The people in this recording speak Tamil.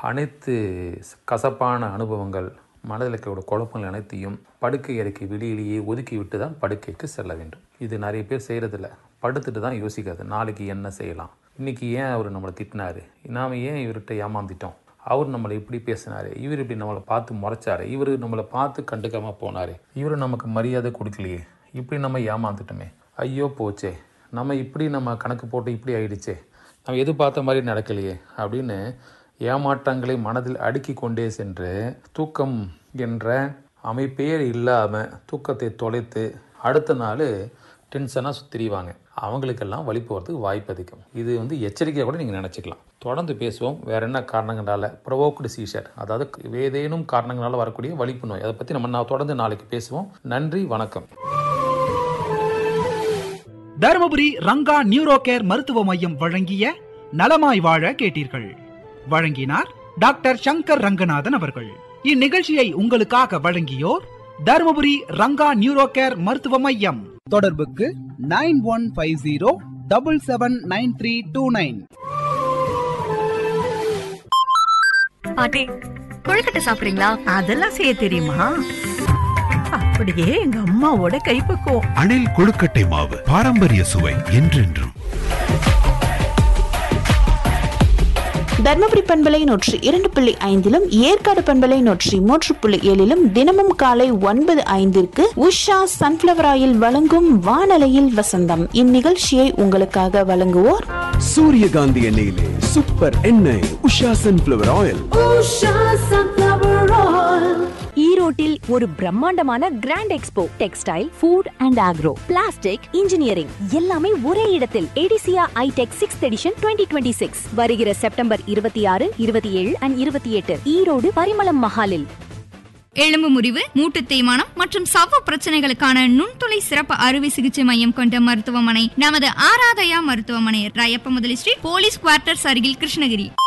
அனைத்து கசப்பான அனுபவங்கள் மனதில் இருக்கக்கூடிய குழப்பங்கள் அனைத்தையும் படுக்கை அறைக்கு வெளியிலேயே ஒதுக்கி விட்டு தான் படுக்கைக்கு செல்ல வேண்டும் இது நிறைய பேர் செய்கிறதில்ல படுத்துட்டு தான் யோசிக்காது நாளைக்கு என்ன செய்யலாம் இன்றைக்கி ஏன் அவர் நம்மளை திட்டினாரு நாம் ஏன் இவர்கிட்ட ஏமாந்துட்டோம் அவர் நம்மளை இப்படி பேசினாரு இவர் இப்படி நம்மளை பார்த்து முறைச்சாரு இவர் நம்மளை பார்த்து கண்டுக்காமல் போனார் இவர் நமக்கு மரியாதை கொடுக்கலையே இப்படி நம்ம ஏமாந்துட்டோமே ஐயோ போச்சே நம்ம இப்படி நம்ம கணக்கு போட்டு இப்படி ஆயிடுச்சே நம்ம எதிர்பார்த்த மாதிரி நடக்கலையே அப்படின்னு ஏமாற்றங்களை மனதில் அடுக்கி கொண்டே சென்று தூக்கம் என்ற அமைப்பே இல்லாமல் தூக்கத்தை தொலைத்து அடுத்த நாள் டென்ஷனாக சுத்திரிவாங்க அவங்களுக்கெல்லாம் வழி போகிறதுக்கு வாய்ப்பு அதிகம் இது வந்து எச்சரிக்கையாக கூட நீங்கள் நினச்சிக்கலாம் தொடர்ந்து பேசுவோம் வேற என்ன காரணங்களால ப்ரொவோக்டு சீஷர் அதாவது ஏதேனும் காரணங்களால வரக்கூடிய வலிப்பு நோய் அதை பற்றி நம்ம நான் தொடர்ந்து நாளைக்கு பேசுவோம் நன்றி வணக்கம் தருமபுரி ரங்கா நியூரோ கேர் மருத்துவ மையம் வழங்கிய நலமாய் வாழ கேட்டீர்கள் வழங்கினார் டாக்டர் சங்கர் ரங்கநாதன் அவர்கள் இந்நிகழ்ச்சியை உங்களுக்காக வழங்கியோர் தருமபுரி ரங்கா நியூரோ கேர் மருத்துவ மையம் தொடர்புக்கு nine one five zero double seven nine three two nine பாட்டி கொழுக்கட்டை சாப்பிடுறீங்களா அதெல்லாம் செய்ய தெரியுமா அப்படியே எங்க அம்மாவோட கைப்பக்குவம் அணில் கொழுக்கட்டை மாவு பாரம்பரிய சுவை என்றென்றும் தர்மபுரி பண்பலை நூற்றி இரண்டு புள்ளி ஐந்திலும் ஏற்காடு பண்பலை நூற்றி மூன்று புள்ளி ஏழிலும் தினமும் காலை ஒன்பது ஐந்திற்கு உஷா சன்ஃபிளவர் ஆயில் வழங்கும் வானலையில் வசந்தம் இந்நிகழ்ச்சியை உங்களுக்காக வழங்குவோர் சூரியகாந்தி எண்ணெயிலே சூப்பர் எண்ணெய் உஷா சன்ஃபிளவர் ஆயில் ஈரோட்டில் ஒரு பிரம்மாண்டமான grand expo textile food and agro plastic engineering எல்லாமே ஒரே இடத்தில் EDISSIA iTech six edition twenty twenty six வருகிற செப்டம்பர் இருபத்தி ஆறு இருபத்தி ஏழு அண்ட் இருபத்தி எட்டு ஈரோடு பரிமளம் மஹாலில் எலும்பு முறிவு மூட்டு தேய்மானம் மற்றும் சவ்வு பிரச்சனைகளுக்கான நுண்துளை சிறப்பு அறுவை சிகிச்சை மையம் கொண்ட மருத்துவமனை நமது ஆராதயா மருத்துவமனை ராயப்ப முதலி ஸ்ட்ரீட் போலீஸ் குவார்ட்டர்ஸ் அருகில் கிருஷ்ணகிரி